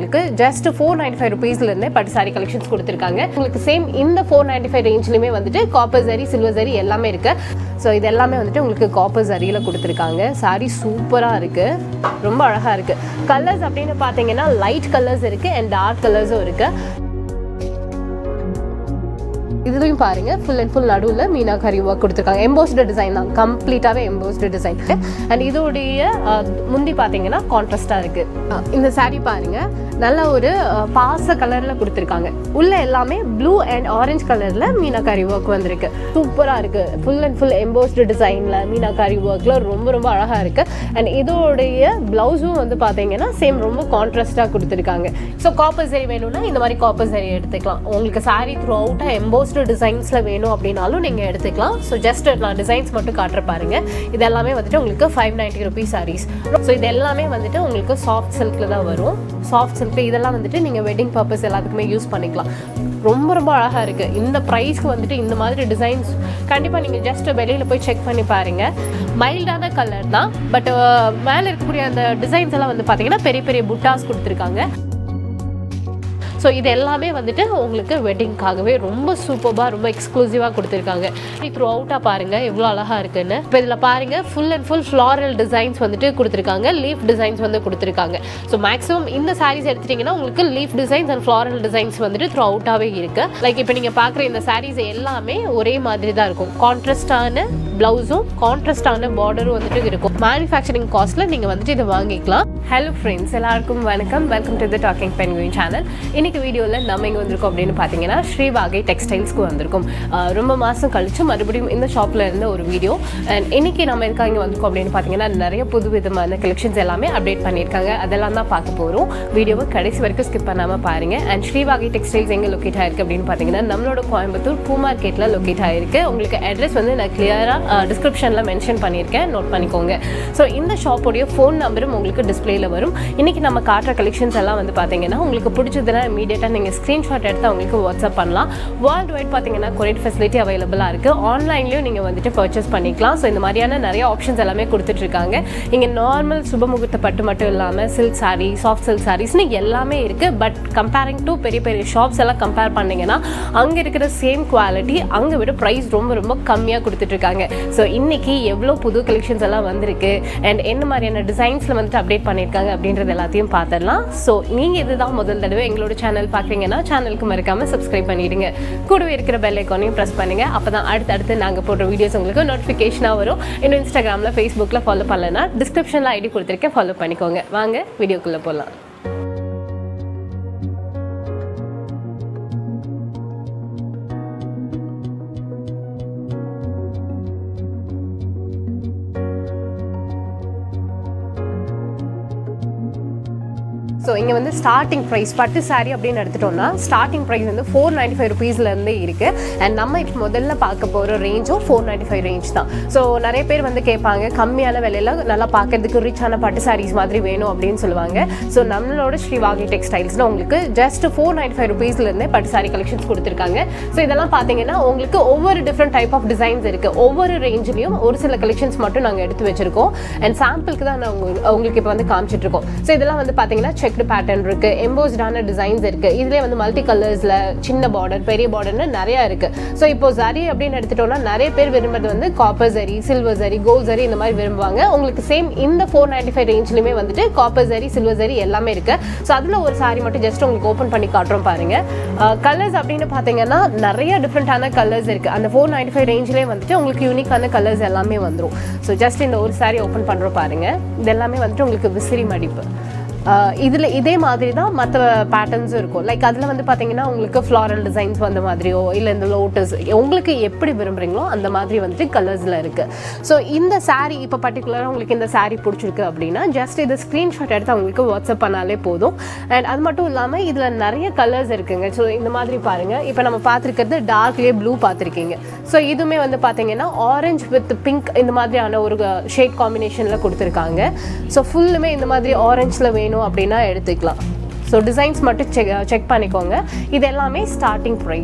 உங்களுக்கு just four ninety five ருபீஸ்லேருந்தே பட்டு சாரி கலெக்ஷன்ஸ் கொடுத்துருக்காங்க உங்களுக்கு சேம் இந்த ஃபோர் நைன்டி ஃபைவ் ரேஞ்ச்லையுமே வந்துட்டு காப்பர் சரி சில்வர் சரி எல்லாமே இருக்கு ஸோ இது எல்லாமே வந்துட்டு உங்களுக்கு காப்பர் சரியில் கொடுத்துருக்காங்க சாரி சூப்பராக இருக்குது ரொம்ப அழகாக இருக்குது கலர்ஸ் அப்படின்னு பார்த்தீங்கன்னா லைட் கலர்ஸ் இருக்குது அண்ட் டார்க் கலர்ஸும் இருக்குது இதுலையும் பாருங்க ஃபுல் அண்ட் ஃபுல் நடுவில் மீனாக்காரி ஒர்க் கொடுத்துருக்காங்க எம்போஸ்டு டிசைன் தான் கம்ப்ளீட்டாகவே எம்போஸ்டு டிசைன் அண்ட் இதோடைய அஹ், முந்தி பார்த்தீங்கன்னா கான்ட்ராஸ்டாக இருக்கு அஹ், இந்த saree பாருங்க நல்ல ஒரு அஹ், பாச கலரில் கொடுத்துருக்காங்க உள்ள எல்லாமே ப்ளூ அண்ட் ஆரஞ்சு கலரில் மீனாக்காரி ஒர்க் வந்திருக்கு சூப்பராக இருக்கு ஃபுல் அண்ட் ஃபுல் எம்போஸ்டு டிசைனில் மீனாக்காரி ஒர்க்கில் ரொம்ப ரொம்ப அழகாக இருக்கு அண்ட் இதோடைய ப்ளவுஸும் வந்து பார்த்தீங்கன்னா சேம் ரொம்ப கான்ட்ராஸ்டாக கொடுத்துருக்காங்க ஸோ காப்பர் சரி வேணும்னா இந்த மாதிரி காப்பர் சரி எடுத்துக்கலாம் உங்களுக்கு saree த்ரூ அவுட்டாக எம்போஸ்டு டிசைன்ஸில் வேணும் அப்படின்னாலும் நீங்கள் எடுத்துக்கலாம் ஸோ ஜஸ்ட் நான் டிசைன்ஸ் மட்டும் காட்டுற பாருங்க இது எல்லாமே வந்துட்டு உங்களுக்கு five ninety rupees saris so இது எல்லாமே வந்துட்டு உங்களுக்கு சாஃப்ட் சில்கில் தான் வரும் சாஃப்ட் சில்க் இதெல்லாம் வந்துட்டு நீங்கள் வெட்டிங் பர்பஸ் எல்லாத்துக்குமே யூஸ் பண்ணிக்கலாம் ரொம்ப ரொம்ப அழகாக இருக்குது இந்த ப்ரைஸ்க்கு வந்துட்டு இந்த மாதிரி டிசைன்ஸ் கண்டிப்பாக நீங்கள் ஜஸ்ட் வெளியில் போய் செக் பண்ணி பாருங்கள் மைல்டான கலர் தான் பட் மேலே இருக்கக்கூடிய அந்த டிசைன்ஸ் எல்லாம் வந்து பார்த்தீங்கன்னா பெரிய பெரிய புட்டாஸ் கொடுத்துருக்காங்க ஸோ இது எல்லாமே வந்துட்டு உங்களுக்கு வெட்டிங்க்காகவே ரொம்ப சூப்பராக ரொம்ப எக்ஸ்க்ளூசிவாக கொடுத்துருக்காங்க த்ரூ அவுட்டாக பாருங்கள் எவ்வளோ அழகாக இருக்குன்னு இப்போ இதில் பாருங்கள் full and full floral designs வந்துட்டு கொடுத்துருக்காங்க லீஃப் டிசைன்ஸ் வந்து கொடுத்துருக்காங்க ஸோ மேக்ஸிமம் இந்த சாரீஸ் எடுத்துட்டிங்கன்னா உங்களுக்கு leaf designs and floral designs வந்துட்டு த்ரூ அவுட்டாகவே இருக்குது லைக் இப்போ நீங்கள் பார்க்குற இந்த சாரீஸ் எல்லாமே ஒரே மாதிரி தான் இருக்கும் கான்ட்ராஸ்டான ப்ளவுஸும் கான்ட்ராஸ்டான பார்டரும் வந்துட்டு இருக்கும் மேனுஃபேக்சரிங் காஸ்ட்டில் நீங்கள் வந்துட்டு இதை வாங்கிக்கலாம் ஹலோ ஃப்ரெண்ட்ஸ் எல்லாருக்கும் வணக்கம் welcome to the talking penguin channel இன்னைக்கு வீடியோவில் நம்ம எங்கே வந்திருக்கோம் அப்படின்னு பார்த்தீங்கன்னா ஸ்ரீவாகை டெக்ஸ்டைல்ஸ்க்கு வந்திருக்கோம் ஆஹ் ரொம்ப மாதம் கழிச்சு மறுபடியும் இந்த ஷாப்பில் இருந்த ஒரு வீடியோ அண்ட் இன்னைக்கு நம்ம எதுக்காக இங்கே வந்திருக்கோம் அப்படின்னு பார்த்தீங்கன்னா நிறைய புது விதமான கலெக்ஷன்ஸ் எல்லாமே அப்டேட் பண்ணியிருக்காங்க அதெல்லாம் தான் பார்க்க போகிறோம் வீடியோவை கடைசி வரைக்கும் ஸ்கிப் பண்ணாமல் பாருங்கள் அண்ட் ஸ்ரீவாகை டெக்ஸ்டைல்ஸ் எங்கே லொக்கேட் ஆயிருக்கு அப்படின்னு பார்த்தீங்கன்னா நம்மளோட கோயம்புத்தூர் பூ மார்க்கெட்டில் லொக்கேட் ஆயிருக்கு உங்களுக்கு அட்ரஸ் வந்து நான் கிளியராக டிஸ்கிரிப்ஷனில் மென்ஷன் பண்ணியிருக்கேன் நோட் பண்ணிக்கோங்க ஸோ இந்த ஷாப்போடைய ஃபோன் நம்பரும் உங்களுக்கு டிஸ்பிளேல வரும் இன்னைக்கு நம்ம காட்டுற கலெக்ஷன்ஸ் எல்லாம் வந்து பார்த்தீங்கன்னா உங்களுக்கு பிடிச்சதுன்னா இமீடியட்டாக நீங்கள் ஸ்க்ரீன்ஷாட் எடுத்து அவங்களுக்கு வாட்ஸ்அப் பண்ணலாம் வேர்ல்டு வைட் பார்த்தீங்கன்னா கொரியர் ஃபெசிலிட்டி அவைலபிளாக இருக்குது ஆன்லைன்லேயும் நீங்கள் வந்துட்டு பர்ச்சேஸ் பண்ணிக்கலாம் ஸோ இந்த மாதிரியான நிறைய ஆப்ஷன்ஸ் எல்லாமே கொடுத்துட்ருக்காங்க இங்கே நார்மல் சுபமுகூர்த்த பட்டு மட்டும் இல்லாமல் சில்க் சாரீ சாஃப்ட் சில்க் சாரீஸ்னு எல்லாமே இருக்குது பட் கம்பேரிங் டு பெரிய பெரிய ஷாப்ஸ் எல்லாம் கம்பேர் பண்ணிங்கன்னா அங்கே இருக்கிற சேம் குவாலிட்டி அங்கே விட ப்ரைஸ் ரொம்ப ரொம்ப கம்மியாக கொடுத்துட்ருக்காங்க ஸோ இன்னைக்கு எவ்வளோ புது கலெக்ஷன்ஸ் எல்லாம் வந்திருக்கு அண்ட் என்ன மாதிரியான டிசைன்ஸில் வந்துட்டு அப்டேட் பண்ணியிருக்காங்க அப்படின்றது எல்லாத்தையும் பார்த்துடலாம் ஸோ நீங்கள் இதுதான் முதல் தடவை எங்களோட சேனல் பார்க்குறீங்கன்னா சேனலுக்கு மறக்காமல் சப்ஸ்கிரைப் பண்ணிடுங்க கூடவே இருக்கிற பெல் ஐக்கானையும் ப்ரெஸ் பண்ணுங்க அப்போ தான் அடுத்தடுத்து நாங்கள் போடுற வீடியோஸ் உங்களுக்கு நோட்டிஃபிகேஷனாக வரும் இன்னும் இன்ஸ்டாகிராமில் ஃபேஸ்புக்கில் ஃபாலோ பண்ணலன்னா டிஸ்கிரிப்ஷனில் ஐடி கொடுத்துருக்கேன் ஃபாலோ பண்ணிக்கோங்க வாங்க வீடியோக்குள்ளே போகலாம் ஸோ இங்கே வந்து ஸ்டார்டிங் ப்ரைஸ் பட்டு saree அப்படின்னு எடுத்துட்டோம்னா ஸ்டார்டிங் ப்ரைஸ் வந்து ஃபோர் நைன்டி ஃபைவ் ருபீஸ்லேருந்தே இருக்குது அண்ட் நம்ம இப்போ முதல்ல பார்க்க போகிற ரேஞ்சும் ஃபோர் நைன்டி ஃபைவ் ரேஞ்ச் தான் ஸோ நிறைய பேர் வந்து கேட்பாங்க கம்மியான விலையில நல்லா பார்க்கறதுக்கு ரிச்சான பட்டு sarees மாதிரி வேணும் அப்படின்னு சொல்லுவாங்க ஸோ நம்மளோட ஸ்ரீவாகி டெக்ஸ்டைல்ஸில் உங்களுக்கு ஜஸ்ட் ஃபோர் நைன்டி ஃபைவ் ருபீஸ்லேருந்தே பட்டு saree கலெக்ஷன்ஸ் கொடுத்துருக்காங்க ஸோ இதெல்லாம் பார்த்தீங்கன்னா உங்களுக்கு ஒவ்வொரு டிஃப்ரெண்ட் டைப் ஆஃப் டிசைன்ஸ் இருக்குது ஒவ்வொரு ரேஞ்சிலையும் ஒரு சில கலெக்ஷன்ஸ் மட்டும் நாங்கள் எடுத்து வச்சிருக்கோம் அண்ட் சாம்பிளுக்கு தான் நான் உங்களுக்கு உங்களுக்கு இப்போ வந்து காமிச்சிட்டு இருக்கோம் ஸோ இதெல்லாம் வந்து பார்த்தீங்கன்னா செக்டு பேட்டர்ன் இருக்கு எம்போஸ்டான டிசைன்ஸ் இருக்கு இதுலேயே வந்து மல்டி கலர்ஸ்ல சின்ன பார்டர் பெரிய பார்டர்னு நிறைய இருக்கு ஸோ இப்போ சரி அப்படின்னு எடுத்துட்டோம்னா நிறைய பேர் விரும்புறது வந்து காப்பர் சரி சில்வர் சரி கோல்ட் சரி இந்த மாதிரி விரும்புவாங்க உங்களுக்கு சேம் இந்த ஃபோர் நைன்டி ஃபைவ் ரேஞ்ச்லையுமே வந்துட்டு காப்பர் சரி சில்வர் சரி எல்லாமே இருக்கு ஸோ அதில் ஒரு சாரி மட்டும் ஜஸ்ட் உங்களுக்கு ஓப்பன் பண்ணி காட்டுறோம் பாருங்க கலர்ஸ் அப்படின்னு பார்த்தீங்கன்னா நிறைய டிஃப்ரெண்டான கலர்ஸ் இருக்கு அந்த ஃபோர் நைன்டி ஃபைவ் ரேஞ்ச்லேயே வந்துட்டு உங்களுக்கு யூனிக்கான கலர்ஸ் எல்லாமே வந்துடும் ஸோ ஜஸ்ட் இந்த ஒரு சாரி ஓப்பன் பண்ணுறோம் பாருங்க இது எல்லாமே வந்துட்டு உங்களுக்கு விசிறி மடிப்பு இதில் இதே மாதிரி தான் மற்ற பேட்டர்ன்ஸும் இருக்கும் லைக் அதில் வந்து பார்த்தீங்கன்னா உங்களுக்கு ஃப்ளாரல் டிசைன்ஸ் வந்த மாதிரியோ இல்லை இந்த லோட்டஸ் உங்களுக்கு எப்படி விரும்புகிறீங்களோ அந்த மாதிரி வந்துட்டு கலர்ஸில் இருக்குது ஸோ இந்த saree இப்போ பர்டிகுலராக உங்களுக்கு இந்த saree பிடிச்சிருக்கு அப்படின்னா ஜஸ்ட் இதை ஸ்க்ரீன்ஷாட் எடுத்து அவங்களுக்கு வாட்ஸ்அப் பண்ணாலே போதும் அண்ட் அது மட்டும் இல்லாமல் இதில் நிறைய கலர்ஸ் இருக்குங்க ஸோ இந்த மாதிரி பாருங்கள் இப்போ நம்ம பார்த்துருக்கிறது டார்க்லேயே ப்ளூ பார்த்துருக்கீங்க ஸோ இதுவுமே வந்து பார்த்தீங்கன்னா ஆரஞ்சு வித் பிங்க் இந்த மாதிரியான ஒரு ஷேட் காம்பினேஷனில் கொடுத்துருக்காங்க ஸோ ஃபுல்லுமே இந்த மாதிரி ஆரஞ்சில் வேணும் அப்படின்னா எடுத்துக்கலாம் ஸோ டிசைன்ஸ் மட்டும் செக் செக் பண்ணிக்கோங்க இது எல்லாமே ஸ்டார்டிங் ப்ரைஸ்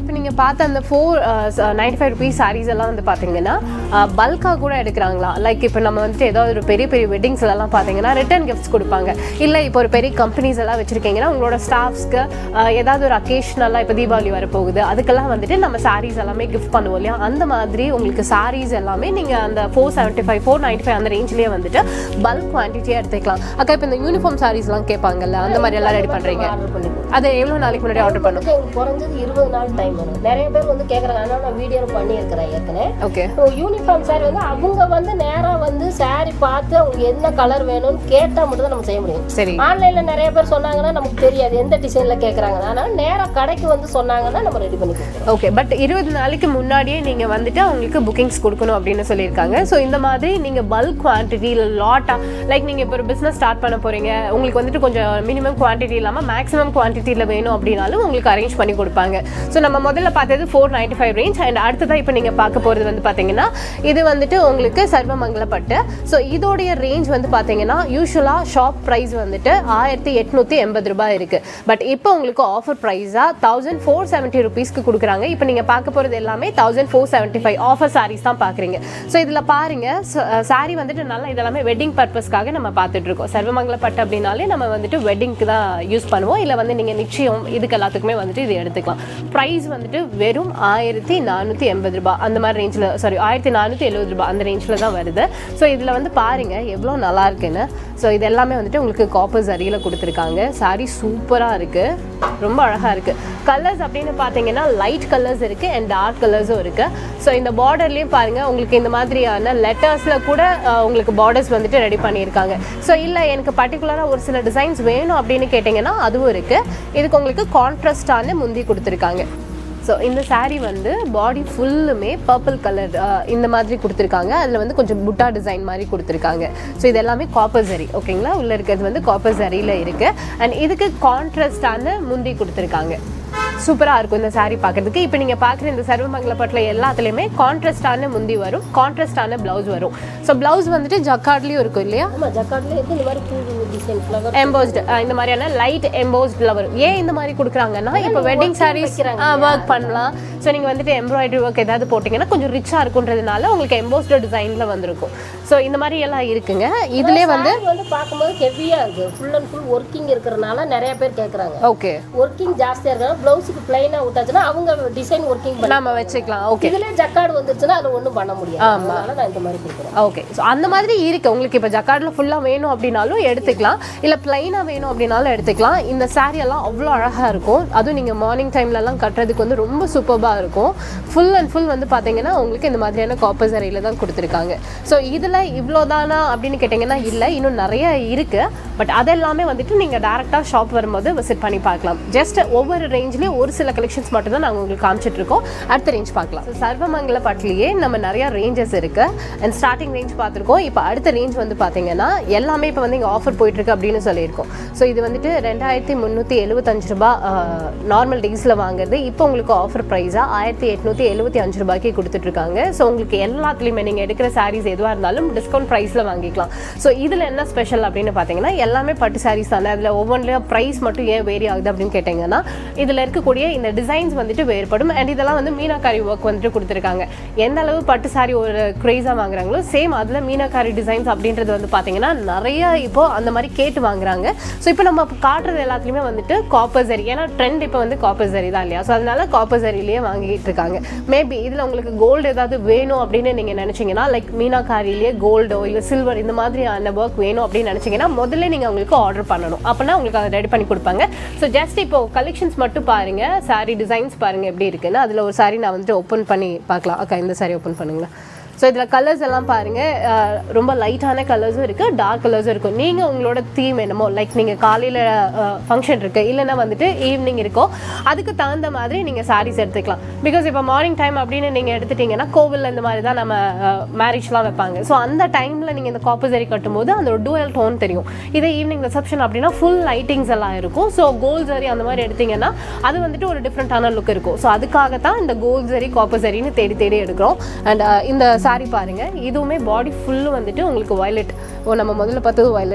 இப்போ நீங்கள் பார்த்த அந்த four ninety five rupees sarees எல்லாம் வந்து பார்த்தீங்கன்னா பல்காக கூட எடுக்கிறாங்களா லைக் இப்போ நம்ம வந்துட்டு ஏதாவது ஒரு பெரிய பெரிய வெட்டிங்ஸ்லலாம் பார்த்தீங்கன்னா ரிட்டர்ன் கிஃப்ட்ஸ் கொடுப்பாங்க இல்லை இப்போ ஒரு பெரிய கம்பெனிஸ் எல்லாம் வச்சுருக்கீங்கன்னா உங்களோட ஸ்டாஃப்ஸ்க்கு ஏதாவது ஒரு அக்கேஷனலாக இப்போ தீபாவளி வரப்போகுது அதுக்கெல்லாம் வந்துட்டு நம்ம சாரீஸ் எல்லாமே கிஃப்ட் பண்ணுவோம் இல்லையா அந்த மாதிரி உங்களுக்கு சாரீஸ் எல்லாமே நீங்கள் அந்த four seventy five four ninety five அந்த ரேஞ்ச்லேயே வந்துட்டு பல்க் குவான்டிட்டியாக எடுத்துக்கலாம் அக்கா இப்போ இந்த யூனிஃபார்ம் சாரீஸ்லாம் கேட்பாங்கல்ல அந்த மாதிரி எல்லாம் ரெடி பண்ணுறீங்க ஆர்டர் பண்ணி அது எவ்வளோ நாளைக்கு முன்னாடி ஆர்டர் பண்ணும் வந்து எங்களுக்கு குறைஞ்சது இருபது நாள் டைம் வரும் நிறைய பேர் வந்து கேட்குறாங்க ஆனால் நான் வீடியோ பண்ணியிருக்கிறேன் ஏற்கனவே ஓகே யூனிஃபார்ம் சாரி வந்து அவங்க வந்து நேராக வந்து சாரி பார்த்து அவங்களுக்கு என்ன கலர் வேணும்னு கேட்டால் மட்டும் தான் நம்ம செய்ய முடியும் சரி ஆன்லைனில் நிறைய பேர் சொன்னாங்கன்னா நமக்கு தெரியாது எந்த டிசைனில் கேட்குறாங்க ஆனால் நேராக கடைக்கு வந்து சொன்னாங்கன்னா நம்ம ரெடி பண்ணி கொடுக்குறோம் ஓகே பட் இருபது நாளைக்கு முன்னாடியே நீங்கள் வந்துட்டு அவங்களுக்கு புக்கிங்ஸ் கொடுக்கணும் அப்படின்னு சொல்லியிருக்காங்க ஸோ இந்த மாதிரி நீங்கள் பல்க் குவான்டிட்டி இல்லை லாட்டாக லைக் நீங்கள் இப்போ ஒரு பிஸ்னஸ் ஸ்டார்ட் பண்ண போகிறீங்க உங்களுக்கு வந்துட்டு கொஞ்சம் மினிமம் குவான்டிட்டி இல்லாமல் மேக்ஸிமம் குவான்டிட்டியில் வேணும் அப்படின்னாலும் உங்களுக்கு அரேஞ்ச் பண்ணி கொடுப்பாங்க ஸோ நம்ம முதல்ல பார்த்தது four ninety five range and அடுத்ததாக இப்போ நீங்கள் பார்க்க போகிறது வந்து பார்த்தீங்கன்னா இது வந்துட்டு உங்களுக்கு சர்வமங்கலப்பட்டு ஸோ இதோடைய ரேஞ்ச் வந்து பார்த்தீங்கன்னா யூஸ்வலாக ஷாப் ப்ரைஸ் வந்துட்டு ஆயிரத்தி எட்நூற்றி எண்பது ரூபாய் இருக்குது பட் இப்போ உங்களுக்கு ஆஃபர் ப்ரைஸாக தௌசண்ட் ஃபோர் செவன்ட்டி ருபீஸ்க்கு கொடுக்குறாங்க இப்போ நீங்கள் பார்க்க போகிறது எல்லாமே thousand four seventy five offer sarees தான் பார்க்குறீங்க ஸோ இதில் பாருங்க சாரி வந்துட்டு நல்லா இதெல்லாமே வெட்டிங் பர்பஸ்க்காக நம்ம பார்த்துட்டு இருக்கோம் சர்வமங்கலப்பட்டு அப்படின்னாலே நம்ம வந்துட்டு வெட்டிங்க்கு தான் யூஸ் பண்ணுவோம் இல்லை வந்து நீங்கள் நிச்சயம் இதுக்கு எல்லாத்துக்குமே வந்துட்டு இது எடுத்துக்கலாம் ப்ரைஸ் வந்துட்டு வெறும் ஆயிரத்தி நானூற்றி எண்பது ரூபாய் அந்த மாதிரி ரேஞ்சில் சாரி ஆயிரத்தி நானூற்றி எழுபது ரூபாய் அந்த ரேஞ்சில் தான் வருது ஸோ இதில் வந்து பாருங்க எவ்வளோ நல்லா இருக்குன்னு ஸோ இது எல்லாமே வந்துட்டு உங்களுக்கு காப்பர் சரியில் கொடுத்துருக்காங்க சாரி சூப்பராக இருக்குது ரொம்ப அழகாக இருக்குது கலர்ஸ் அப்படின்னு பார்த்தீங்கன்னா லைட் கலர்ஸ் இருக்குது அண்ட் டார்க் கலர்ஸும் இருக்குது ஸோ இந்த பார்டர்லேயும் பாருங்கள் உங்களுக்கு இந்த மாதிரியான லெட்டர்ஸில் கூட அஹ், உங்களுக்கு பார்டர்ஸ் வந்துட்டு ரெடி பண்ணியிருக்காங்க ஸோ இல்லை எனக்கு பர்டிகுலராக ஒரு சில டிசைன்ஸ் வேணும் அப்படின்னு கேட்டிங்கன்னா அதுவும் இருக்குது இதுக்கு உங்களுக்கு கான்ட்ராஸ்டான முந்தி கொடுத்துருக்காங்க ஸோ இந்த saree வந்து பாடி ஃபுல்லுமே பர்பிள் கலர் இந்த மாதிரி கொடுத்துருக்காங்க அதில் வந்து கொஞ்சம் புட்டா டிசைன் மாதிரி கொடுத்துருக்காங்க ஸோ இது எல்லாமே காப்பர் சரி ஓகேங்களா உள்ளே இருக்கிறது வந்து காப்பர் சரியில் இருக்குது அண்ட் இதுக்கு கான்ட்ராஸ்டான முந்தி கொடுத்துருக்காங்க சூப்பராக இருக்கும் இந்த saree பார்க்கறதுக்கு இப்போ நீங்கள் பார்க்குற இந்த சர்வமங்கலப்பட்டில் எல்லாத்துலேயுமே கான்ட்ராஸ்டான முந்தி வரும் கான்ட்ராஸ்டான ப்ளவுஸ் வரும் ஸோ ப்ளவுஸ் வந்துட்டு ஜக்கார்ட்லேயும் இருக்கும் இல்லையா ஆமாம் ஜக்கார்டில் இருந்து இந்த மாதிரி பூ டிசைன் ஃப்ளவர் எம்போஸ்டு இந்த மாதிரியான லைட் எம்போஸ்டில் வரும் ஏன் இந்த மாதிரி கொடுக்குறாங்கன்னா இப்போ வெட்டிங் சாரீஸ் ஒர்க் பண்ணலாம் ஸோ நீங்கள் வந்துட்டு எம்ப்ராய்டரி ஒர்க் ஏதாவது போட்டிங்கன்னா கொஞ்சம் ரிச்சாக இருக்குன்றதுனால உங்களுக்கு எம்போஸ்டு டிசைனில் வந்திருக்கும் ஸோ இந்த மாதிரி எல்லாம் இருக்குங்க இதுலேயே வந்து saree வந்து பார்க்கும்போது ஹெவியாக இருக்குது ஃபுல் அண்ட் ஃபுல் ஒர்க்கிங் இருக்கிறனால நிறைய பேர் கேட்குறாங்க ஓகே ஒர்க்கிங் ஜாஸ்தியாக இருக்கிறனால ப்ளவுஸுக்கு பிளைனாக விட்டாச்சுன்னா அவங்க டிசைன் ஒர்க்கிங் பண்ணி நம்ம வச்சுக்கலாம் ஓகே இதுல ஜக்கார்டு வந்துருச்சுன்னா அது ஒண்ணும் பண்ண முடியாது அதனால நான் இந்த மாதிரி கொடுக்குறேன் ஓகே ஸோ அந்த மாதிரி இருக்கு உங்களுக்கு இப்போ ஜக்கார்டில் ஃபுல்லாக வேணும் அப்படின்னாலும் எடுத்துக்கலாம் இல்லை பிளைனாக வேணும் அப்படின்னாலும் எடுத்துக்கலாம் இந்த saree எல்லாம் அவ்வளோ அழகாக இருக்கும் அதுவும் நீங்கள் மார்னிங் டைம்லலாம் கட்டுறதுக்கு வந்து ரொம்ப சூப்பராக இருக்கும் ஃபுல் அண்ட் ஃபுல் வந்து பார்த்தீங்கன்னா உங்களுக்கு இந்த மாதிரியான காப்பர் சரியில் தான் கொடுத்துருக்காங்க ஸோ இதில் இவ்வளோ தானா அப்படின்னு கேட்டிங்கன்னா இல்லை இன்னும் நிறைய இருக்குது பட் அதெல்லாமே வந்துட்டு நீங்கள் டேரெக்டாக ஷாப் வரும்போது விசிட் பண்ணி பார்க்கலாம் ஜஸ்ட் ஒவ்வொரு ரேஞ்ச்லேயும் ஒரு சில கலெக்ஷன்ஸ் மட்டும் தான் நாங்கள் உங்களுக்கு காமிச்சிட்டு இருக்கோம் அடுத்த ரேஞ்ச் பார்க்கலாம் ஸோ சர்வமங்கல பட்டிலேயே நம்ம நிறைய ரேஞ்சஸ் இருக்கு அண்ட் ஸ்டார்டிங் ரேஞ்ச் பார்த்துருக்கோம் இப்போ அடுத்த ரேஞ்ச் வந்து பார்த்தீங்கன்னா எல்லாமே இப்போ வந்து இங்கே ஆஃபர் போயிட்டு இருக்கு அப்படின்னு சொல்லியிருக்கோம் ஸோ இது வந்துட்டு ரெண்டாயிரத்தி முந்நூற்றி எழுபத்தஞ்சு ரூபாய் நார்மல் டேஸில் வாங்குறது இப்போ உங்களுக்கு ஆஃபர் ப்ரைஸாக ஆயிரத்தி எட்நூற்றி எழுபத்தி அஞ்சு ரூபாய்க்கு கொடுத்துட்ருக்காங்க ஸோ உங்களுக்கு எல்லாத்துலேயுமே நீங்கள் எடுக்கிற சாரீஸ் எதுவாக இருந்தாலும் டிஸ்கவுண்ட் ப்ரைஸில் வாங்கிக்கலாம் ஸோ இதில் என்ன ஸ்பெஷல் அப்படின்னு பார்த்தீங்கன்னா எல்லாமே பட்டு சாரீஸ் தானே அதில் ஒவ்வொன்றிலையும் ப்ரைஸ் மட்டும் ஏன் வேரி ஆகுது அப்படின்னு கேட்டிங்கன்னா இதில் இருக்கக்கூடிய இந்த டிசைன்ஸ் வந்துட்டு வேறுபடும் அண்ட் இதெல்லாம் வந்து மீனாக்காரி ஒர்க் வந்துட்டு கொடுத்துருக்காங்க எந்த அளவு பட்டு சாரி ஒரு க்ரேஸாக வாங்குறாங்களோ சேம் அதில் மீனாக்காரி டிசைன்ஸ் அப்படின்றது வந்து பார்த்தீங்கன்னா நிறைய இப்போ அந்த மாதிரி கேட்டு வாங்குறாங்க ஸோ இப்போ நம்ம காட்டுறது எல்லாத்துலேயுமே வந்துட்டு காப்பர் சரி ஏன்னா ட்ரெண்ட் இப்போ வந்து காப்பர் சரி தான் இல்லையா ஸோ அதனால காப்பர் சரிலேயே வாங்கிட்டு இருக்காங்க மேபி இதில் உங்களுக்கு கோல்டு ஏதாவது வேணும் அப்படின்னு நீங்கள் நினச்சிங்கன்னா லைக் மீனாக்காரிலேயே கோல்டோ இல்லை சில்வர் இந்த மாதிரியான ஒர்க் வேணும் அப்படின்னு நினச்சிங்கன்னா முதல்ல நீங்கள் உங்களுக்கு ஆர்டர் பண்ணணும் அப்படின்னா உங்களுக்கு அதை ரெடி பண்ணி கொடுப்பாங்க ஸோ ஜஸ்ட் இப்போ கலெக்ஷன்ஸ் மட்டும் பாருங்க saree டிசைன்ஸ் பாருங்க எப்படி இருக்குன்னு அதில் ஒரு saree நான் வந்துட்டு ஓப்பன் பண்ணி பார்க்கலாம் அக்கா இந்த saree ஓப்பன் பண்ணுங்களேன் ஸோ இதில் கலர்ஸ் எல்லாம் பாருங்க அஹ், ரொம்ப லைட்டான கலர்ஸும் இருக்குது டார்க் கலர்ஸும் இருக்கும் நீங்கள் உங்களோட தீம் என்னமோ லைக் நீங்கள் காலையில் ஃபங்க்ஷன் இருக்குது இல்லைன்னா வந்துட்டு ஈவினிங் இருக்கோ அதுக்கு தகுந்த மாதிரி நீங்கள் sarees எடுத்துக்கலாம் பிகாஸ் இப்போ மார்னிங் டைம் அப்படின்னு நீங்கள் எடுத்துட்டீங்கன்னா கோவிலில் இந்த மாதிரி தான் நம்ம மேரேஜ்லாம் வைப்பாங்க ஸோ அந்த டைமில் நீங்கள் இந்த காப்பர் சரி கட்டும்போது அந்த ஒரு டூயல் டோன் தெரியும் இதே ஈவினிங் ரிசப்ஷன் அப்படின்னா ஃபுல் லைட்டிங்ஸ் எல்லாம் இருக்கும் ஸோ கோல்ட் சரி அந்த மாதிரி எடுத்தீங்கன்னா அது வந்துட்டு ஒரு டிஃப்ரெண்ட்டான லுக் இருக்கும் ஸோ அதுக்காக தான் இந்த கோல்ட் சரி காப்பர் சரின்னு தேடி தேடி எடுக்கிறோம் அண்ட் இந்த saree பாருங்க இதுவுமே பாடி ஃபுல்லு வந்துட்டு உங்களுக்கு வயலட் ஓ நம்ம முதல்ல பார்த்தது வயலட்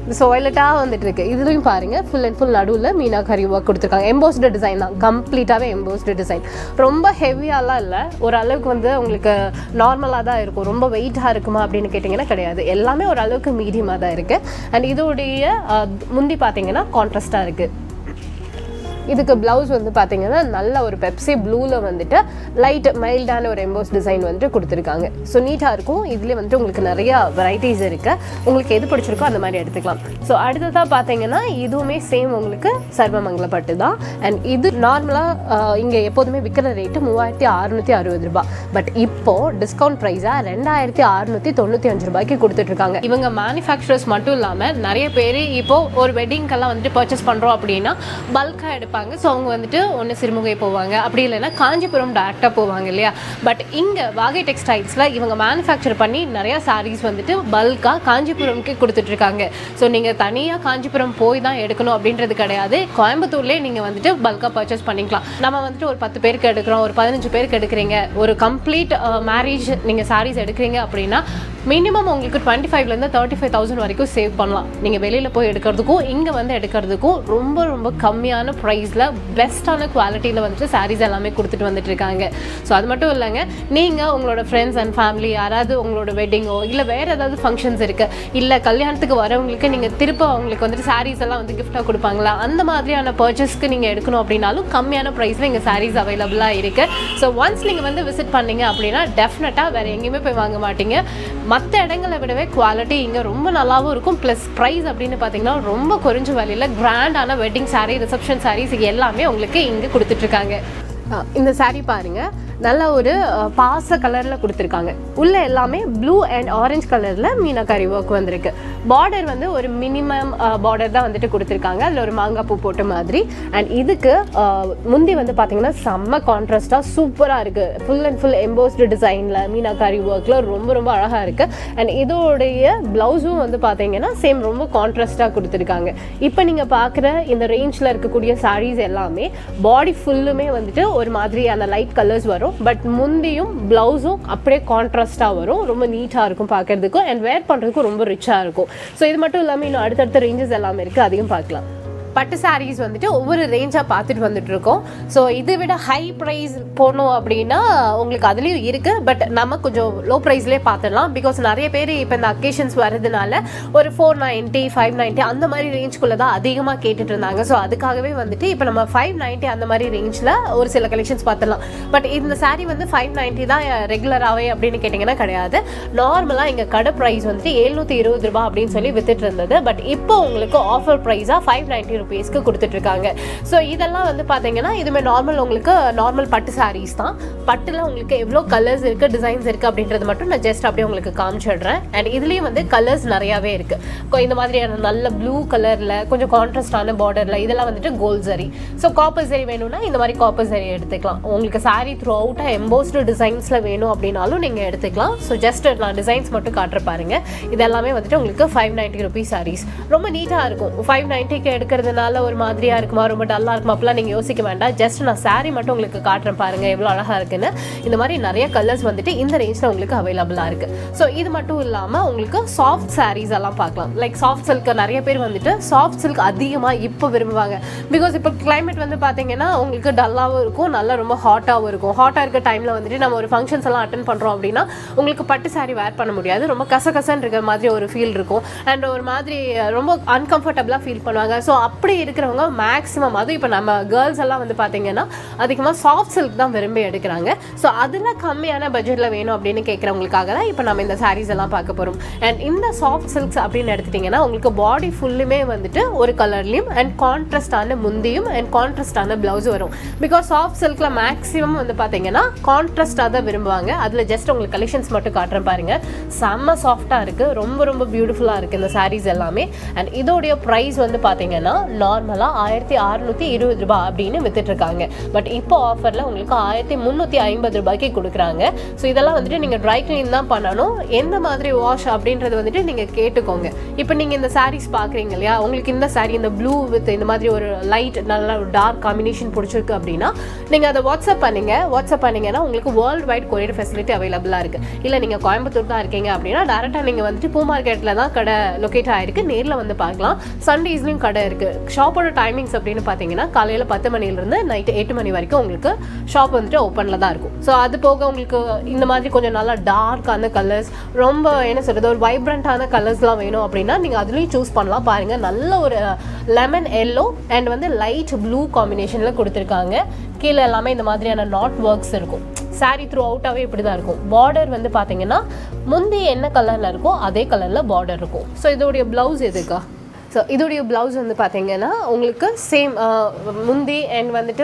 ஸோ வயலட்டாக வந்துட்டு இருக்கு இதுலையும் பாருங்க ஃபுல் அண்ட் ஃபுல் நடுவில் மீனாக்கரி ஒர்க் கொடுத்துருக்காங்க எம்போஸ்டு டிசைன் தான் கம்ப்ளீட்டாகவே எம்போஸ்டு டிசைன் ரொம்ப ஹெவியாலாம் இல்லை ஒரு அளவுக்கு வந்து உங்களுக்கு நார்மலாக தான் இருக்கும் ரொம்ப வெயிட்டாக இருக்குமா அப்படின்னு கேட்டிங்கன்னா கிடையாது எல்லாமே ஒரு அளவுக்கு மீடியமாக தான் இருக்குது அண்ட் இதோடைய அஹ், முந்தி பார்த்தீங்கன்னா கான்ட்ராஸ்டாக இருக்குது இதுக்கு ப்ளவுஸ் வந்து பார்த்தீங்கன்னா நல்ல ஒரு பெப்சி ப்ளூவில் வந்துட்டு லைட் மைல்டான ஒரு எம்போஸ் டிசைன் வந்துட்டு கொடுத்துருக்காங்க ஸோ நீட்டாக இருக்கும் இதுலேயே வந்துட்டு உங்களுக்கு நிறைய வெரைட்டிஸ் இருக்குது உங்களுக்கு எது பிடிச்சிருக்கோ அந்த மாதிரி எடுத்துக்கலாம் ஸோ அடுத்ததாக பார்த்தீங்கன்னா இதுவுமே சேம் உங்களுக்கு சர்வமங்கல பட்டு தான் அண்ட் இது நார்மலாக இங்கே எப்போதுமே விற்கிற ரேட்டு மூவாயிரத்தி அறுநூற்றி அறுபது ரூபாய் பட் இப்போ டிஸ்கவுண்ட் ப்ரைஸாக ரெண்டாயிரத்தி அறுநூற்றி தொண்ணூற்றி அஞ்சு ரூபாய்க்கு கொடுத்துட்ருக்காங்க இவங்க மேனுஃபேக்சரர்ஸ் மட்டும் இல்லாமல் நிறைய பேர் இப்போ ஒரு வெட்டிங்க்கெல்லாம் வந்துட்டு பர்ச்சேஸ் பண்ணுறோம் அப்படின்னா பல்காக எடுப்பாங்க ஸோ அவங்க வந்துட்டு ஒன்று சிறுமுகை போவாங்க அப்படி இல்லைன்னா காஞ்சிபுரம் டேரெக்டாக போவாங்க இல்லையா பட் இங்கே வாகை டெக்ஸ்டைல்ஸில் இவங்க மேனுஃபேக்சர் பண்ணி நிறையா சாரீஸ் வந்துட்டு பல்காக காஞ்சிபுரம்க்கு கொடுத்துட்ருக்காங்க ஸோ நீங்கள் தனியாக காஞ்சிபுரம் போய் தான் எடுக்கணும் அப்படின்றது கிடையாது கோயம்புத்தூர்லேயே நீங்கள் வந்துட்டு பல்காக பர்ச்சேஸ் பண்ணிக்கலாம் நம்ம வந்துட்டு ஒரு பத்து பேருக்கு எடுக்கிறோம் ஒரு பதினஞ்சு பேருக்கு எடுக்கிறீங்க ஒரு கம்ப்ளீட் மேரேஜ் நீங்கள் சாரீஸ் எடுக்கிறீங்க அப்படின்னா மினிமம் உங்களுக்கு டுவெண்ட்டி ஃபைவ்லேருந்து தேர்ட்டி ஃபைவ் தௌசண்ட் வரைக்கும் சேவ் பண்ணலாம் நீங்கள் வெளியில் போய் எடுக்கிறதுக்கும் இங்கே வந்து எடுக்கிறதுக்கும் ரொம்ப ரொம்ப கம்மியான ப்ரைஸில் பெஸ்ட்டான குவாலிட்டியில் வந்துட்டு சாரீஸ் எல்லாமே கொடுத்துட்டு வந்துட்டு இருக்காங்க ஸோ அது மட்டும் இல்லைங்க நீங்கள் உங்களோட ஃப்ரெண்ட்ஸ் அண்ட் ஃபேமிலி யாராவது உங்களோட வெட்டிங்கோ இல்லை வேறு ஏதாவது ஃபங்க்ஷன்ஸ் இருக்குது இல்லை கல்யாணத்துக்கு வரவங்களுக்கு நீங்கள் திரும்ப அவங்களுக்கு வந்துட்டு சாரீஸ் எல்லாம் வந்து கிஃப்டாக கொடுப்பாங்களா அந்த மாதிரியான பர்ச்சேஸ்க்கு நீங்கள் எடுக்கணும் அப்படின்னாலும் கம்மியான ப்ரைஸில் இங்கே சாரீஸ் அவைலபிளாக இருக்குது ஸோ ஒன்ஸ் நீங்கள் வந்து விசிட் பண்ணீங்க அப்படின்னா டெஃபினட்டாக வேறு எங்கேயுமே போய் வாங்க மாட்டீங்க மற்ற இடங்களை விடவே குவாலிட்டி இங்கே ரொம்ப நல்லாவும் இருக்கும் ப்ளஸ் ப்ரைஸ் அப்படின்னு பார்த்தீங்கன்னா ரொம்ப குறைஞ்ச விலையில் கிராண்டான வெட்டிங் saree ரிசப்ஷன் sarees எல்லாமே உங்களுக்கு இங்கே கொடுத்துட்ருக்காங்க இந்த saree பாருங்க நல்ல ஒரு அஹ், பாச கலரில் கொடுத்துருக்காங்க உள்ள எல்லாமே ப்ளூ அண்ட் ஆரஞ்சு கலரில் மீனாக்காரி ஒர்க் வந்திருக்கு பார்டர் வந்து ஒரு மினிமம் பார்டர் தான் வந்துட்டு கொடுத்துருக்காங்க அதில் ஒரு மாங்காய் பூ போட்ட மாதிரி அண்ட் இதுக்கு அஹ், முந்தி வந்து பார்த்தீங்கன்னா செம்ம கான்ட்ராஸ்டாக சூப்பராக இருக்குது ஃபுல் அண்ட் ஃபுல் எம்போஸ்டு டிசைனில் மீனாக்காரி ஒர்க்கில் ரொம்ப ரொம்ப அழகாக இருக்குது அண்ட் இதோடைய ப்ளவுஸும் வந்து பார்த்தீங்கன்னா சேம் ரொம்ப கான்ட்ராஸ்டாக கொடுத்துருக்காங்க இப்போ நீங்கள் பார்க்குற இந்த ரேஞ்சில் இருக்கக்கூடிய sarees எல்லாமே பாடி ஃபுல்லுமே வந்துட்டு ஒரு மாதிரி அந்த லைட் கலர்ஸ் வரும் பட் முந்தியும் ப்ளவுஸும் அப்படியே கான்ட்ராஸ்டாக வரும் ரொம்ப நீட்டாக இருக்கும் பார்க்கறதுக்கும் அண்ட் வேர் பண்ணுறதுக்கும் ரொம்ப ரிச்சாக இருக்கும் ஸோ இது மட்டும் இல்லாமல் இன்னும் அடுத்தடுத்த ரேஞ்சஸ் எல்லாமே இருக்குது அதையும் பார்க்கலாம் பட்டு சாரீஸ் வந்துட்டு ஒவ்வொரு ரேஞ்சாக பார்த்துட்டு வந்துட்டு இருக்கோம் ஸோ இதை விட ஹை ப்ரைஸ் போனோம் அப்படின்னா உங்களுக்கு அதுலேயும் இருக்குது பட் நம்ம கொஞ்சம் லோ ப்ரைஸ்லேயே பார்த்துடலாம் பிகாஸ் நிறைய பேர் இப்போ இந்த அக்கேஷன்ஸ் வர்றதுனால ஒரு ஃபோர் நைன்ட்டி ஃபைவ் நைன்ட்டி அந்த மாதிரி ரேஞ்சுக்குள்ளே தான் அதிகமாக கேட்டுட்டு இருந்தாங்க ஸோ அதுக்காகவே வந்துட்டு இப்போ நம்ம ஃபைவ் நைன்ட்டி அந்த மாதிரி ரேஞ்சில் ஒரு சில கலெக்ஷன்ஸ் பார்த்துடலாம் பட் இந்த saree வந்து ஃபைவ் நைன்ட்டி தான் ரெகுலராகவே அப்படின்னு கேட்டிங்கன்னா கிடையாது நார்மலாக இங்கே கடை ப்ரைஸ் வந்துட்டு எழுநூற்றி இருபது ரூபாய் அப்படின்னு சொல்லி வித்துட்டு இருந்தது பட் இப்போ உங்களுக்கு ஆஃபர் ப்ரைஸாக ஃபைவ் நைன்ட்டி ருபீஸ்க்கு கொடுத்துட்ருக்காங்க ஸோ இதெல்லாம் வந்து பார்த்தீங்கன்னா இதுமே நார்மல் உங்களுக்கு நார்மல் பட்டு sarees தான் பட்டில் உங்களுக்கு எவ்வளோ கலர்ஸ் இருக்குது டிசைன்ஸ் இருக்குது அப்படின்றது மட்டும் நான் ஜஸ்ட் அப்படியே உங்களுக்கு காமிச்சிடுறேன் அண்ட் இதுலேயும் வந்து கலர்ஸ் நிறையாவே இருக்குது இந்த மாதிரியான நல்ல ப்ளூ கலரில் கொஞ்சம் கான்ட்ராஸ்டான பார்டரில் இதெல்லாம் வந்துட்டு கோல்ட் சரி ஸோ காப்பர் சரி வேணும்னா இந்த மாதிரி காப்பர் சரி எடுத்துக்கலாம் உங்களுக்கு saree த்ரூ அவுட்டாக எம்போஸ்டு டிசைன்ஸில் வேணும் அப்படின்னாலும் நீங்கள் எடுத்துக்கலாம் ஸோ ஜஸ்ட் நான் டிசைன்ஸ் மட்டும் காட்டுற பாருங்க இது எல்லாமே வந்துட்டு உங்களுக்கு ஃபைவ் நைன்ட்டி ருபீஸ் sarees ரொம்ப நீட்டாக இருக்கும் ஃபைவ் நைன்ட்டிக்கு எடுக்கிறதுனால ஒரு மாதிரியாக இருக்குமா ரொம்ப டல்லாக இருக்குமா அப்படிலாம் நீங்கள் யோசிக்க வேண்டாம் ஜஸ்ட் நான் saree மட்டும் உங்களுக்கு காட்டுறேன் பாருங்க எவ்வளோ அழகாக இருக்குன்னு இந்த மாதிரி நிறைய கலர்ஸ் வந்துட்டு இந்த ரேஞ்சில் உங்களுக்கு அவைலபிளாக இருக்குது ஸோ இது மட்டும் இல்லாமல் உங்களுக்கு சாஃப்ட் sarees எல்லாம் பார்க்கலாம் லைக் சாஃப்ட் சில்க் நிறைய பேர் வந்துட்டு சாஃப்ட் சில்க் அதிகமாக இப்போ விரும்புவாங்க பிகாஸ் இப்போ climate வந்து பார்த்தீங்கன்னா உங்களுக்கு டல்லாகவும் இருக்கும் நல்லா ரொம்ப ஹாட்டாகவும் இருக்கும் ஹாட்டாக இருக்க டைமில் வந்துட்டு நம்ம ஒரு ஃபங்க்ஷன்ஸ் எல்லாம் அட்டன் பண்ணுறோம் அப்படின்னா உங்களுக்கு பட்டு saree வேர் பண்ண முடியாது ரொம்ப கசகசன்னு இருக்கிற மாதிரி ஒரு ஃபீல் இருக்கும் அண்ட் ஒரு மாதிரி ரொம்ப அன்கம்ஃபர்டபுளாக ஃபீல் பண்ணுவாங்க ஸோ அப்படி இருக்கிறவங்க மேக்ஸிமம் அதுவும் இப்போ நம்ம கேர்ள்ஸ் எல்லாம் வந்து பார்த்தீங்கன்னா அதிகமாக சாஃப்ட் சில்க் தான் விரும்பி எடுக்கிறாங்க ஸோ அதில் கம்மியான பட்ஜெட்டில் வேணும் அப்படின்னு கேட்குறவங்களுக்காக தான் இப்போ நம்ம இந்த sarees எல்லாம் பார்க்க போகிறோம் அண்ட் இந்த சாஃப்ட் சில்க்ஸ் அப்படின்னு எடுத்துட்டிங்கன்னா உங்களுக்கு பாடி ஃபுல்லுமே வந்துட்டு ஒரு கலர்லையும் அண்ட் கான்ட்ராஸ்டான முந்தியும் அண்ட் கான்ட்ராஸ்டான ப்ளவுஸ் வரும் பிகாஸ் சாஃப்ட் சில்கில் மேக்ஸிமம் வந்து பார்த்தீங்கன்னா கான்ட்ராஸ்டாக தான் விரும்புவாங்க அதில் ஜஸ்ட் உங்களுக்கு கலெக்ஷன்ஸ் மட்டும் காட்டுறேன் பாருங்க செம்ம சாஃப்டாக இருக்குது ரொம்ப ரொம்ப பியூட்டிஃபுல்லாக இருக்குது இந்த sarees எல்லாமே அண்ட் இதோடைய ப்ரைஸ் வந்து பார்த்தீங்கன்னா நார்மலாக ஆயிரத்தி அறுநூற்றி இருபது ரூபாய் அப்படின்னு வித்துட்டு இருக்காங்க பட் இப்போ ஆஃபரில் உங்களுக்கு ஆயிரத்தி முந்நூற்றி ஐம்பது ரூபாய்க்கு கொடுக்குறாங்க ஸோ இதெல்லாம் வந்துட்டு நீங்கள் ட்ரை க்ளீன் தான் பண்ணணும் எந்த மாதிரி வாஷ் அப்படின்றது வந்துட்டு நீங்கள் கேட்டுக்கோங்க இப்போ நீங்கள் இந்த சாரீஸ் பார்க்குறீங்க இல்லையா உங்களுக்கு இந்த சாரீ இந்த ப்ளூ வித் இந்த மாதிரி ஒரு லைட் நல்ல ஒரு டார்க் காம்பினேஷன் பிடிச்சிருக்கு அப்படின்னா நீங்கள் அதை வாட்ஸ்அப் பண்ணீங்க வாட்ஸ்அப் பண்ணீங்கன்னா உங்களுக்கு வேர்ல்டு வைட் கொரியர் ஃபெசிலிட்டி அவைலபிளாக இருக்குது இல்லை நீங்கள் கோயம்புத்தூர் தான் இருக்கீங்க அப்படின்னா டேரெக்டாக நீங்கள் வந்துட்டு பூ மார்க்கெட்டில் தான் கடை லொக்கேட் ஆயிருக்கு நேரில் வந்து பார்க்கலாம் சண்டேஸ்லையும் கடை இருக்குது ஷாப்போட டைமிங்ஸ் அப்படின்னு பார்த்தீங்கன்னா காலையில் பத்து மணிலேருந்து நைட்டு எட்டு மணி வரைக்கும் உங்களுக்கு ஷாப் வந்துட்டு ஓப்பனில் தான் இருக்கும் ஸோ அது போக உங்களுக்கு இந்த மாதிரி கொஞ்சம் நல்லா டார்க்கான கலர்ஸ் ரொம்ப என்ன சொல்கிறது ஒரு வைப்ரண்ட்டான கலர்ஸ்லாம் வேணும் அப்படின்னா நீங்கள் அதுலேயும் சூஸ் பண்ணலாம் பாருங்கள் நல்ல ஒரு லெமன் எல்லோ அண்ட் வந்து லைட் ப்ளூ காம்பினேஷனில் கொடுத்துருக்காங்க கீழே எல்லாமே இந்த மாதிரியான நாட் ஒர்க்ஸ் இருக்கும் சாரீ த்ரூ அவுட்டாகவே இப்படி தான் இருக்கும் பார்டர் வந்து பார்த்தீங்கன்னா முந்தி என்ன கலரில் இருக்கோ அதே கலரில் பார்டர் இருக்கும் ஸோ இதோடைய ப்ளவுஸ் எதுக்கா ஸோ இதோடைய ப்ளவுஸ் வந்து பார்த்தீங்கன்னா உங்களுக்கு சேம் முந்தி அண்ட் வந்துட்டு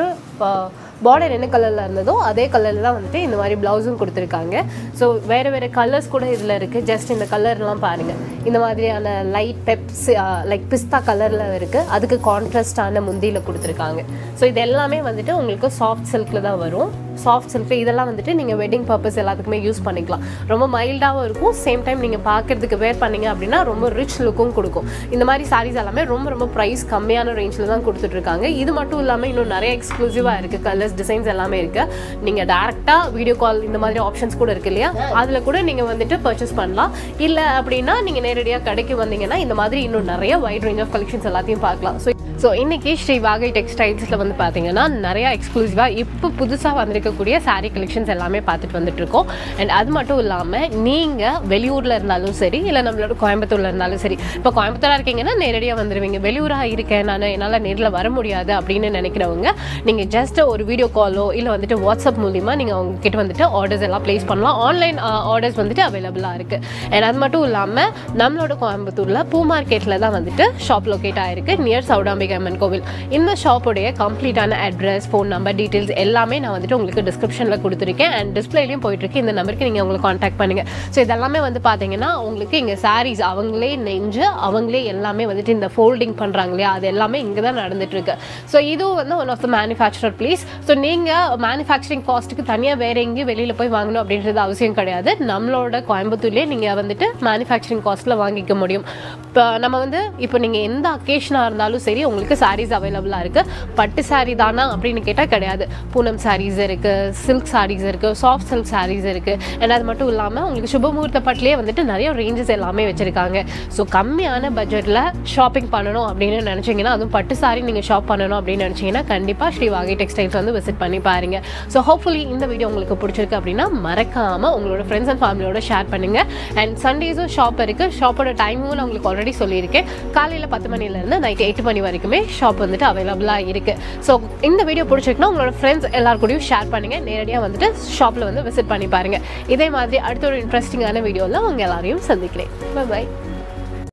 பார்டர் என்ன கலரில் இருந்ததோ அதே கலரில் தான் வந்துட்டு இந்த மாதிரி ப்ளவுஸும் கொடுத்துருக்காங்க ஸோ வேறு வேறு கலர்ஸ் கூட இதில் இருக்குது ஜஸ்ட் இந்த கலர்லாம் பாருங்கள் இந்த மாதிரியான லைட் பெப்ஸ் லைக் பிஸ்தா கலரில் இருக்குது அதுக்கு கான்ட்ராஸ்டான முந்தியில் கொடுத்துருக்காங்க ஸோ இது எல்லாமே வந்துட்டு உங்களுக்கு சாஃப்ட் சில்கில் தான் வரும் சாஃப்ட் சில்க் இதெல்லாம் வந்துட்டு நீங்கள் வெட்டிங் பர்பஸ் எல்லாத்துக்குமே யூஸ் பண்ணிக்கலாம் ரொம்ப மைல்டாகவும் இருக்கும் சேம் டைம் நீங்கள் பார்க்குறதுக்கு வேர் பண்ணீங்க அப்படின்னா ரொம்ப ரிச் லுக்கும் கொடுக்கும் இந்த மாதிரி சாரீஸ் எல்லாமே ரொம்ப ரொம்ப ப்ரைஸ் கம்மியான ரேஞ்சில் தான் கொடுத்துட்ருக்காங்க இது மட்டும் இல்லாமல் இன்னும் நிறைய எக்ஸ்க்ளூசிவாக இருக்குது கலர்ஸ் டிசைன்ஸ் எல்லாமே இருக்குது நீங்கள் டேரெக்டாக வீடியோ கால் இந்த மாதிரி ஆப்ஷன்ஸ் கூட இருக்கு இல்லையா அதில் கூட நீங்கள் வந்துட்டு பர்ச்சேஸ் பண்ணலாம் இல்லை அப்படின்னா நீங்கள் நேரடியாக கடைக்கு வந்தீங்கன்னா இந்த மாதிரி இன்னும் நிறைய வைட் ரேஞ்ச் ஆஃப் கலெக்ஷன்ஸ் எல்லாத்தையும் பார்க்கலாம் ஸோ ஸோ இன்னைக்கு ஸ்ரீ வாகை டெக்ஸ்டைல்ஸில் வந்து பார்த்தீங்கன்னா நிறையா எக்ஸ்க்ளூசிவாக இப்போ புதுசாக வந்திருக்கக்கூடிய saree கலெக்ஷன்ஸ் எல்லாமே பார்த்துட்டு வந்துட்டு இருக்கோம் அண்ட் அது மட்டும் இல்லாமல் நீங்கள் வெளியூரில் இருந்தாலும் சரி இல்லை நம்மளோட கோயம்புத்தூரில் இருந்தாலும் சரி இப்போ கோயம்புத்தூராக இருக்கீங்கன்னா நேரடியாக வந்துடுவீங்க வெளியூராக இருக்கேன் நான் என்னால் நேரில் வர முடியாது அப்படின்னு நினைக்கிறவங்க நீங்கள் ஜஸ்ட் ஒரு வீடியோ காலோ இல்லை வந்துட்டு வாட்ஸ்அப் மூலிமா நீங்கள் உங்ககிட்ட வந்துட்டு ஆர்டர்ஸ் எல்லாம் ப்ளேஸ் பண்ணலாம் ஆன்லைன் ஆர்டர்ஸ் வந்துட்டு அவைலபிளாக இருக்குது அண்ட் அது மட்டும் இல்லாமல் நம்மளோட கோயம்புத்தூரில் பூ மார்க்கெட்டில் தான் வந்துட்டு ஷாப் லொக்கேட் ஆயிருக்கு நியர் சவுடாம்பிகை அம்மன் கோவில் இந்த ஷாப்புடைய கம்ப்ளீட்டான அட்ரஸ் ஃபோன் நம்பர் டீட்டெயில்ஸ் எல்லாமே நான் வந்துட்டு உங்களுக்கு டிஸ்கிரிப்ஷனில் கொடுத்துருக்கேன் அண்ட் டிஸ்பிளேலையும் போயிட்டுருக்கு இந்த நம்பருக்கு நீங்கள் உங்களை காண்டாக்ட் பண்ணுங்கள் ஸோ இதெல்லாமே வந்து பார்த்தீங்கன்னா உங்களுக்கு இங்கே சாரீஸ் அவங்களே நெஞ்சு அவங்களே எல்லாமே வந்துட்டு இந்த ஃபோல்டிங் பண்ணுறாங்க இல்லையா அது எல்லாமே இங்கே தான் நடந்துட்டு இருக்கு ஸோ இதுவும் வந்து one of the manufacturer please so நீங்கள் மேனுஃபேக்சரிங் காஸ்ட்டுக்கு தனியாக வேற எங்கேயும் வெளியில் போய் வாங்கணும் அப்படின்றது அவசியம் கிடையாது நம்மளோட கோயம்புத்தூர்லேயே நீங்கள் வந்துட்டு மேனுஃபேக்சரிங் காஸ்ட்டில் வாங்கிக்க முடியும் இப்போ நம்ம வந்து இப்போ நீங்கள் எந்த அக்கேஷனாக இருந்தாலும் சரி உங்களுக்கு சாரீஸ் அவைலபிளாக இருக்குது பட்டு சாரீ தானா அப்படின்னு கேட்டால் கிடையாது பூனம் சாரீஸ் இருக்குது சில்க் சாரீஸ் இருக்குது சாஃப்ட் சில்க் சாரீஸ் இருக்குது அண்ட் அது மட்டும் இல்லாமல் உங்களுக்கு சுபமுகூர்த்த பட்டிலே வந்துட்டு நிறைய ரேஞ்சஸ் எல்லாமே வச்சுருக்காங்க ஸோ கம்மியான பட்ஜெட்டில் ஷாப்பிங் பண்ணணும் அப்படின்னு நினச்சிங்கன்னா அதுவும் பட்டு சாரி நீங்கள் ஷாப் பண்ணணும் அப்படின்னு நினச்சிங்கன்னா கண்டிப்பாக ஸ்ரீ வாகை டெக்ஸ்டைல்ஸ் வந்து விசிட் பண்ணி பாருங்க ஸோ ஹோப்ஃபுல்லி இந்த வீடியோ உங்களுக்கு பிடிச்சிருக்கு அப்படின்னா மறக்காமல் உங்களோட ஃப்ரெண்ட்ஸ் அண்ட் ஃபேமிலியோட ஷேர் பண்ணுங்கள் அண்ட் சண்டேஸும் ஷாப் இருக்குது ஷாப்போட டைமும் நான் உங்களுக்கு ஆல்ரெடி சொல்லியிருக்கேன் காலையில் பத்து மணிலேருந்து நைட் எட்டு மணி வரைக்குமே ஷாப் வந்துட்டு அவைலபிளாக இருக்குது ஸோ இந்த வீடியோ பிடிச்சிருக்குன்னா உங்களோட ஃப்ரெண்ட்ஸ் எல்லார் கூடயும் ஷேர் பண்ணுங்கள் நேரடியாக வந்துட்டு ஷாப்பில் வந்து விசிட் பண்ணி பாருங்கள் இதே மாதிரி அடுத்த ஒரு இன்ட்ரெஸ்டிங்கான வீடியோவில் உங்கள் எல்லாரையும் சந்திக்கிறேன் பை